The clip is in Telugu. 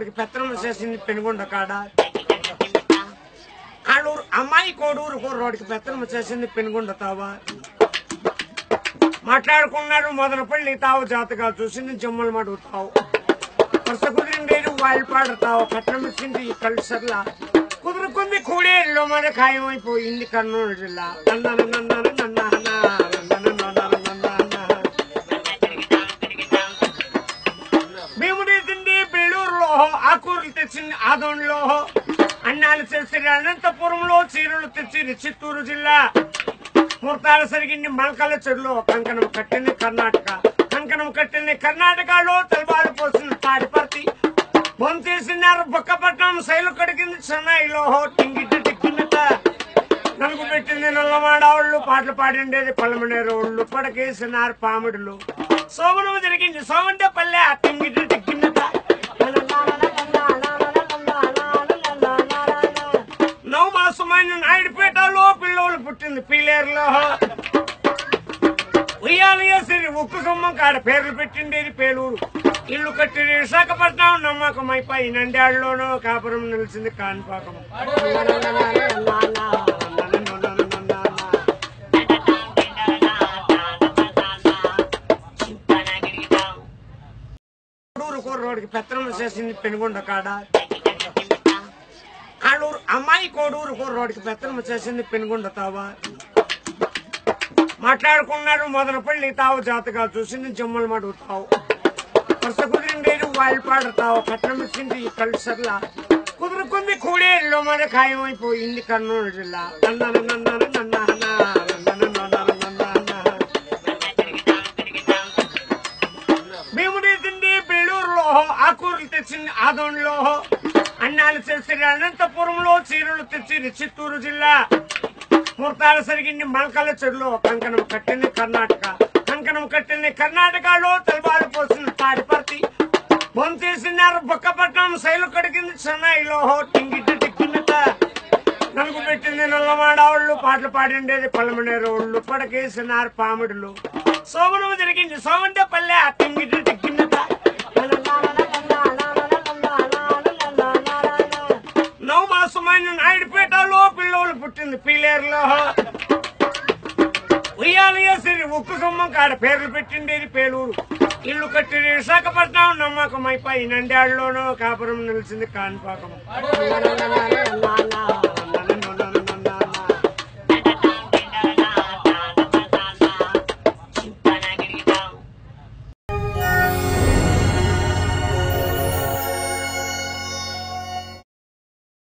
రోడ్డుకి పెత్తనం చేసింది పెనుగొండ కాడ ఆడూరు అమ్మాయి కోడూరు రోడ్డుకి పెత్తనం చేసింది పెనుగొండ తావా మాట్లాడుకున్నారు మొదలపల్లి తావు జాతగా చూసింది జమ్మలు మడుగుతావు వరుస కుదిరిండేది వాళ్ళు పాడతావు పట్టణం ఇచ్చింది ఈ కల్చర్లా కుదురుకుంది కూడేరులో మన ఖాయమైపోయింది కర్నూలు జిల్లా నందన నందన నందన నందన నందన నందన భీముడి తిండి బెಳ್ಳూరులో ఆకూరలు తెచ్చింది ఆదోన్లో అన్నాలు చేసి అనంతపురంలో చీరలు తెచ్చింది చిత్తూరు జిల్లా ముహూర్తాలు సరిగింది మల్కల చెడులో కంకణం కట్టింది కర్ణాటక కంకణం కట్టింది కర్ణాటకలో తలబాలు పోసింది తాడిపర్తి బొంతేసినారు బొక్కపట్నం శైలు కడిగింది చెన్నైలో టింగిటి టిక్కిందట నలుగు పెట్టింది నల్లమాడవాళ్ళు పాటలు పాడిండేది పల్లమనేరు ఒళ్ళు పడకేసినారు పాముడులు సోమనము జరిగింది సోమంటే పల్లె టింగిటి టిక్కిందట నవమాసమైన నాయుడుపేటలో పిల్లోలు పుట్టింది పీలేరులో ఉయ్యాలు వేసి ఉక్కు గుమ్మం కాడ పేర్లు పెట్టిండేది పేలూరు ఇల్లు కట్టింది విశాఖపట్నం నమ్మకమైపోయి నంద్యాడలోనూ కాపురం నిలిచింది కాణిపాకం కోడూరు రోడ్డుకి పెత్తనం చేసింది పెనుగొండ కాడ ఆడూరు అమ్మాయి కోడూరు రోడ్డుకి పెత్తనం చేసింది పెనుగొండ తావా మాట్లాడుకున్నారు మొదలపల్లి తావు జాతగా చూసింది జమ్మలు మడుగుతావు వరుస కుదిరిండేది వాళ్ళు పాడతావు పట్టణం ఇచ్చింది ఈ కల్చర్లా కుదురుకుంది కూడేరులో మన ఖాయమైపోయింది కర్నూలు జిల్లా నందన నందన నందన నందన నందన నందన భీముడి తిండి బెಳ್ಳూరులో ఆకూరలు తెచ్చింది ఆదోన్లో అన్నాలు చేసి అనంతపురంలో చీరలు తెచ్చింది చిత్తూరు జిల్లా ముహూర్తాలు సరిగింది మల్కల చెడులో కంకణం కట్టింది కర్ణాటక కంకణం కట్టింది కర్ణాటకలో తలబాలు పోసింది తాడిపర్తి బొంతేసినారు బొక్కపట్నం శైలు కడిగింది చెన్నైలో టింగిటి టిక్కిందట నలుగు పెట్టింది నల్లమాడవాళ్ళు పాటలు పాడిండేది పల్లమనేరు ఒళ్ళు పడకేసినారు పాముడులు సోమనము జరిగింది సోమంటే పల్లె టింగిటి టిక్కిందట నవమాసమైన నాయుడుపేటలో పిల్లోలు పుట్టింది పీలేరులో ఉయ్యాలు వేసి ఉక్కు గుమ్మం కాడ పేర్లు పెట్టిండేది పేలూరు ఇల్లు కట్టింది విశాఖపట్నం నమ్మకమైపోయి నంద్యాడలోనూ కాపురం నిలిచింది కాణిపాకం